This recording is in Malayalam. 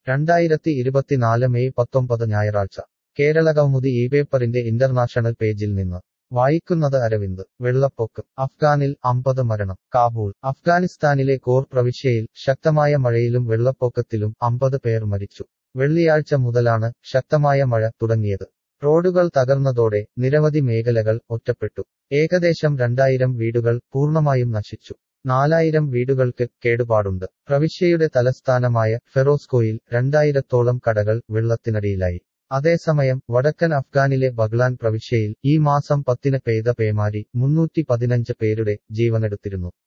രണ്ടായിരത്തി ഇരുപത്തിനാല് മെയ് പത്തൊമ്പത് ഞായറാഴ്ച കേരളകൗമുദി ഈ പേപ്പറിന്റെ ഇന്റർനാഷണൽ പേജിൽ നിന്ന് വായിക്കുന്നത് അരവിന്ദ് വെള്ളപ്പൊക്കം അഫ്ഗാനിൽ അമ്പത് മരണം കാബൂൾ അഫ്ഗാനിസ്ഥാനിലെ കോർ പ്രവിശ്യയിൽ ശക്തമായ മഴയിലും വെള്ളപ്പൊക്കത്തിലും അമ്പത് പേർ മരിച്ചു വെള്ളിയാഴ്ച മുതലാണ് ശക്തമായ മഴ തുടങ്ങിയത് റോഡുകൾ തകർന്നതോടെ നിരവധി മേഖലകൾ ഒറ്റപ്പെട്ടു ഏകദേശം രണ്ടായിരം വീടുകൾ പൂർണ്ണമായും നശിച്ചു നാലായിരം വീടുകൾക്ക് കേടുപാടുണ്ട് പ്രവിശ്യയുടെ തലസ്ഥാനമായ ഫെറോസ്കോയിൽ രണ്ടായിരത്തോളം കടകൾ വെള്ളത്തിനടിയിലായി അതേസമയം വടക്കൻ അഫ്ഗാനിലെ ബഗ്ലാൻ പ്രവിശ്യയിൽ ഈ മാസം പത്തിന് പെയ്ത പേമാരി മുന്നൂറ്റി പതിനഞ്ച് പേരുടെ ജീവനെടുത്തിരുന്നു